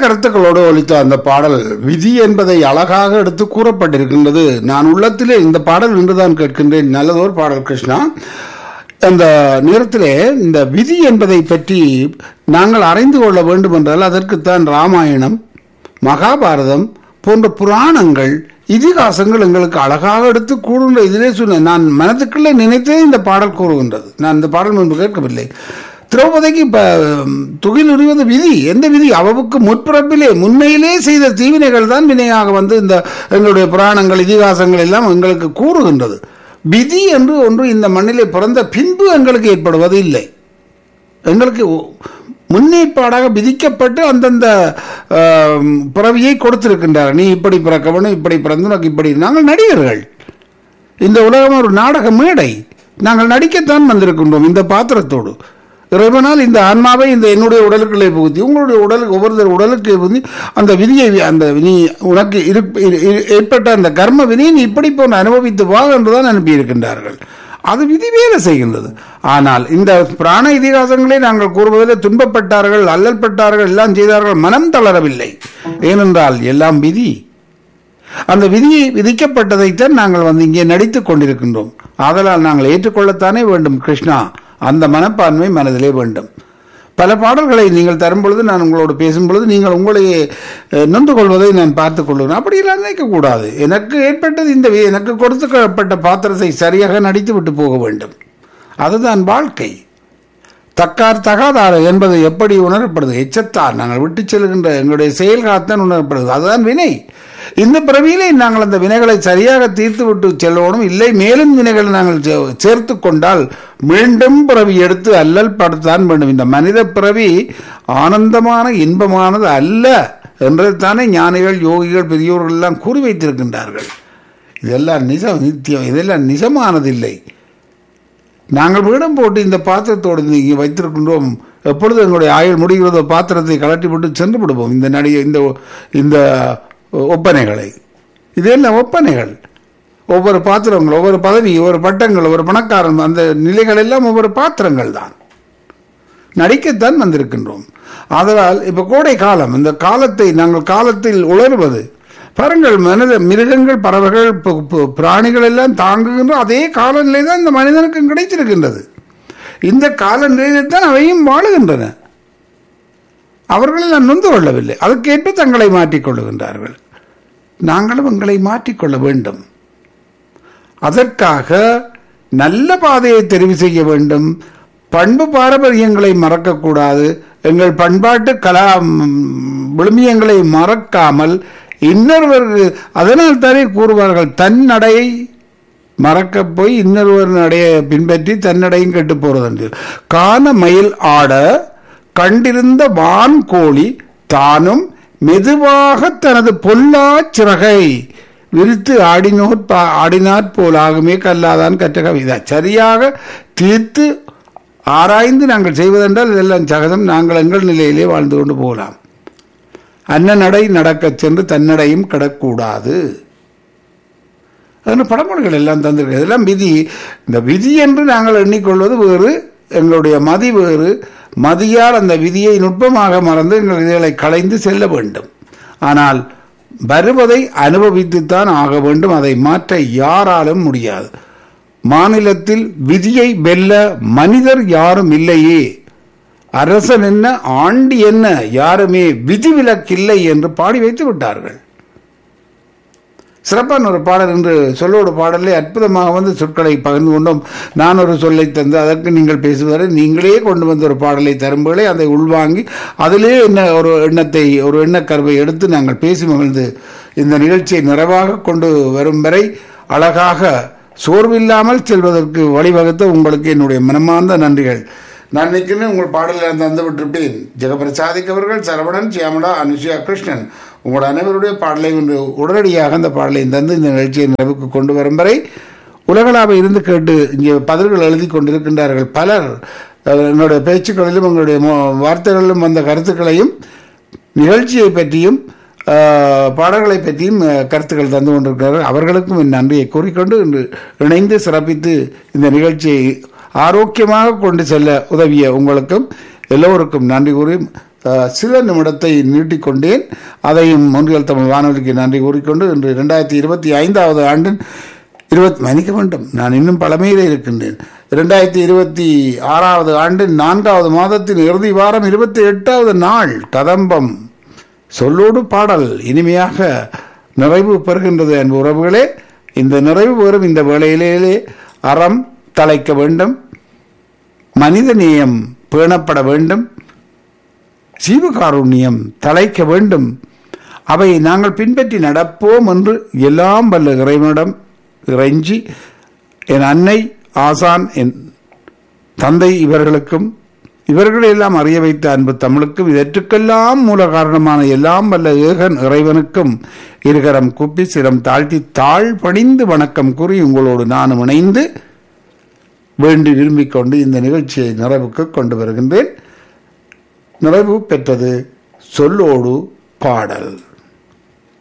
கருத்துக்களோடு ஒலித்த அந்த பாடல் விதி என்பதை அழகாக எடுத்து கூறப்பட்டிருக்கின்றது நான் உள்ளத்திலே இந்த பாடல் நின்றுதான் கேட்கின்றேன் நல்லதோர் பாடல் கிருஷ்ணா அந்த நேரத்திலே இந்த விதி என்பதை பற்றி நாங்கள் அறிந்து கொள்ள வேண்டும் என்றால் அதற்குத்தான் ராமாயணம் மகாபாரதம் போன்ற புராணங்கள் இதிகாசங்கள் எங்களுக்கு அழகாக எடுத்து கூறுகின்ற இதிலே சொன்னேன் நான் மனதுக்குள்ளே நினைத்தே இந்த பாடல் கூறுகின்றது நான் இந்த பாடல் முன்பு கேட்கவில்லை திரௌபதிக்கு இப்ப ம், துகில் உரிவது விதி எந்த விதி அவவுக்கு முற்பிறப்பிலே முன்னையிலே செய்த தீவினைகள் தான் வினையாக வந்து இந்த எங்களுடைய புராணங்கள் இதிகாசங்கள் எல்லாம் எங்களுக்கு கூறுகின்றது விதி என்று ஒன்று இந்த மண்ணிலே பிறந்த பின்பு எங்களுக்கு ஏற்படுவது இல்லை எங்களுக்கு ஒ- முன்னேற்பாடாக விதிக்கப்பட்டு அந்தந்த ஆம், பிறவியை கொடுத்திருக்கின்றார் நீ இப்படி பிறக்க வேண்டும் இப்படி பிறந்து உனக்கு இப்படி நாங்கள் நடிகர்கள் இந்த உலகம் ஒரு நாடக மேடை நாங்கள் நடிக்கத்தான் வந்திருக்கின்றோம் இந்த பாத்திரத்தோடு இறைவனால் இந்த ஆன்மாவை இந்த என்னுடைய உடலுக்குள்ளே புகுத்தி உங்களுடைய உடலுக்கு ஒவ்வொருத்தர் உடலுக்கு புகுத்தி அந்த விதியை அந்த நீ உனக்கு இருப்- இரு- இரு- ஏற்பட்ட அந்த கர்ம விதியை நீ இப்படி போன்று அனுபவித்து வா என்றுதான் அனுப்பியிருக்கின்றார்கள் அது விதி வேலை செய்கின்றது ஆனால் இந்த பிராண இதிகாசங்களை நாங்கள் கூறுவதில் துன்பப்பட்டார்கள் அல்லல்பட்டார்கள் எல்லாம் செய்தார்கள் மனம் தளரவில்லை ஏனென்றால் எல்லாம் விதி அந்த விதியை விதிக்கப்பட்டதைத்தான் நாங்கள் வந்து இங்கே நடித்துக் கொண்டிருக்கின்றோம் ஆதலால் நாங்கள் ஏற்றுக்கொள்ளத்தானே வேண்டும் கிருஷ்ணா அந்த மனப்பான்மை மனதிலே வேண்டும் பல பாடல்களை நீங்கள் தரும் பொழுது நான் உங்களோடு பேசும் பொழுது நீங்கள் உங்களையே அஹ், நொந்து கொள்வதை நான் பார்த்துக் கொள்வேன் அப்படியெல்லாம் நினைக்கக்கூடாது எனக்கு ஏற்பட்டது இந்த வி- எனக்கு கொடுத்துக்கப்பட்ட பாத்திரத்தை சரியாக நடித்து விட்டு போக வேண்டும் அதுதான் வாழ்க்கை தக்கார் தகாதார் என்பது எப்படி உணரப்படுது எச்சத்தார் நாங்கள் விட்டு செல்கின்ற எங்களுடைய செயல்காத்தான் உணரப்படுது அதுதான் வினை இந்த பிறவியிலே நாங்கள் அந்த வினைகளை சரியாக தீர்த்து விட்டு செல்லணும் இல்லை மேலும் வினைகளை நாங்கள் சே- சேர்த்து கொண்டால் மீண்டும் பிறவி எடுத்து அல்லல் படுத்தான் வேண்டும் இந்த மனித பிறவி ஆனந்தமான இன்பமானது அல்ல என்றுதானே ஞானிகள் யோகிகள் பெரியோர்கள் எல்லாம் கூறி வைத்திருக்கின்றார்கள் இதெல்லாம் நிஜம் நித்தியம் இதெல்லாம் நிஜமானதில்லை நாங்கள் வீடம் போட்டு இந்த பாத்திரத்தோடு இங்கே வைத்திருக்கின்றோம் எப்பொழுது எங்களுடைய ஆயுள் முடிகிறதோ பாத்திரத்தை கலட்டி விட்டு சென்று விடுவோம் இந்த நடிகை இந்த இந்த ஒப்பனைகளை இதெல்லாம் ஒப்பனைகள் ஒவ்வொரு பாத்திரங்கள் ஒவ்வொரு பதவி ஒவ்வொரு பட்டங்கள் ஒவ்வொரு பணக்காரன் அந்த நிலைகள் எல்லாம் ஒவ்வொரு பாத்திரங்கள் தான் நடிக்கத்தான் வந்திருக்கின்றோம் ஆதலால் இப்ப கோடை காலம் இந்த காலத்தை நாங்கள் காலத்தில் உணர்வது பாருங்கள் மனித மிருகங்கள் பறவைகள் பு- பு- பிராணிகள் எல்லாம் தாங்குகின்ற அதே காலநிலை தான் இந்த மனிதனுக்கும் கிடைத்திருக்கின்றது இந்த காலநிலையில் தான் அவையும் வாழுகின்றன அவர்கள் எல்லாம் நொந்து கொள்ளவில்லை அதற்கேற்ப தங்களை மாற்றிக் கொள்ளுகின்றார்கள் நாங்களும் எங்களை மாற்றிக்கொள்ள வேண்டும் அதற்காக நல்ல பாதையை தெரிவு செய்ய வேண்டும் பண்பு பாரம்பரியங்களை மறக்கக்கூடாது எங்கள் பண்பாட்டு கலா ம், விழுமியங்களை மறக்காமல் இன்னொருவருக்கு அதனால் தானே கூறுவார்கள் தன் நடையை மறக்க போய் இன்னொருவர் நடையை பின்பற்றி தன்னடையும் கெட்டு போறது என்று காண மயில் ஆட கண்டிருந்த வான் கோழி தானும் மெதுவாக தனது பொல்லா சிறகை விரித்து ஆடினோர் பா- ஆடினாற் போல் ஆகுமே கல்லாதான் கற்ற கவிதா சரியாக தீர்த்து ஆராய்ந்து நாங்கள் செய்வதென்றால் இதெல்லாம் சகஜம் நாங்கள் எங்கள் நிலையிலே வாழ்ந்து கொண்டு போகலாம் அன்ன நடை நடக்கச் சென்று தன்னடையும் கிடக்கூடாது அதில் படமொழிகள் எல்லாம் தந்திருக்கு இதெல்லாம் விதி இந்த விதி என்று நாங்கள் எண்ணிக்கொள்வது வேறு எங்களுடைய மதி வேறு மதியால் அந்த விதியை நுட்பமாக மறந்து எங்கள் இதழை களைந்து செல்ல வேண்டும் ஆனால் வருவதை அனுபவித்துத்தான் ஆக வேண்டும் அதை மாற்ற யாராலும் முடியாது மாநிலத்தில் விதியை வெல்ல மனிதர் யாரும் இல்லையே அரசன் என்ன ஆண்டி என்ன யாருமே விதிவிலக்கில்லை என்று பாடி வைத்து விட்டார்கள் சிறப்பான ஒரு பாடல் என்று சொல்லோடு பாடலே அற்புதமாக வந்து சொற்களை பகிர்ந்து கொண்டோம் நான் ஒரு சொல்லை தந்து அதற்கு நீங்கள் பேசுவதை நீங்களே கொண்டு வந்த ஒரு பாடலை தரும்புகளை அதை உள்வாங்கி அதிலே என்ன ஒரு எண்ணத்தை ஒரு எண்ணக்கருவை எடுத்து நாங்கள் பேசி மகிழ்ந்து இந்த நிகழ்ச்சியை நிறைவாக கொண்டு வரும் வரை அழகாக சோர்வில்லாமல் செல்வதற்கு வழிவகுத்த உங்களுக்கு என்னுடைய மனமார்ந்த நன்றிகள் நான் நினைக்கிறேன் உங்கள் பாடலில் தந்து விட்டிருப்பேன் ஜெகபிரசாதிக் அவர்கள் சரவணன் சியாமலா அனுஷியா கிருஷ்ணன் உங்கள் அனைவருடைய பாடலை இன்று உடனடியாக அந்த பாடலை தந்து இந்த நிகழ்ச்சியை நிறைவுக்கு கொண்டு வரும் வரை உலகளாவ இருந்து கேட்டு இங்கே பதில்கள் எழுதி கொண்டிருக்கின்றார்கள் பலர் அஹ், என்னுடைய பேச்சுக்களிலும் உங்களுடைய மோ- வார்த்தைகளிலும் வந்த கருத்துக்களையும் நிகழ்ச்சியை பற்றியும் அஹ், பாடல்களை பற்றியும் அஹ், கருத்துக்கள் தந்து கொண்டிருக்கிறார்கள் அவர்களுக்கும் என் நன்றியை கூறிக்கொண்டு இன்று இணைந்து சிறப்பித்து இந்த நிகழ்ச்சியை ஆரோக்கியமாக கொண்டு செல்ல உதவிய உங்களுக்கும் எல்லோருக்கும் நன்றி கூறி அஹ், சில நிமிடத்தை நீட்டிக்கொண்டேன் அதையும் ஒன்றியல் தமிழ் வானொலிக்கு நன்றி கூறிக்கொண்டு இன்று இரண்டாயிரத்தி இருபத்தி ஐந்தாவது ஆண்டின் இருபத்தி மன்னிக்க வேண்டும் நான் இன்னும் பழமையிலே இருக்கின்றேன் இரண்டாயிரத்தி இருபத்தி ஆறாவது ஆண்டின் நான்காவது மாதத்தின் இறுதி வாரம் இருபத்தி எட்டாவது நாள் கதம்பம் சொல்லோடு பாடல் இனிமையாக நிறைவு பெறுகின்றது என் உறவுகளே இந்த நிறைவு பெறும் இந்த வேளையிலே அறம் தலைக்க வேண்டும் மனித நேயம் பேணப்பட வேண்டும் ஜீவகாருண்யம் தலைக்க வேண்டும் அவை நாங்கள் பின்பற்றி நடப்போம் என்று எல்லாம் வல்ல இறைவனிடம் இறைஞ்சி என் அன்னை ஆசான் என் தந்தை இவர்களுக்கும் இவர்களை எல்லாம் அறிய வைத்த அன்பு தமிழுக்கும் இதற்கெல்லாம் மூல காரணமான எல்லாம் வல்ல ஏகன் இறைவனுக்கும் இருகரம் குப்பி சிரம் தாழ்த்தி தாழ் பணிந்து வணக்கம் கூறி உங்களோடு நானும் இணைந்து வேண்டி விரும்பிக் கொண்டு இந்த நிகழ்ச்சியை நிறைவுக்கு கொண்டு வருகின்றேன் நிறைவு பெற்றது சொல்லோடு பாடல்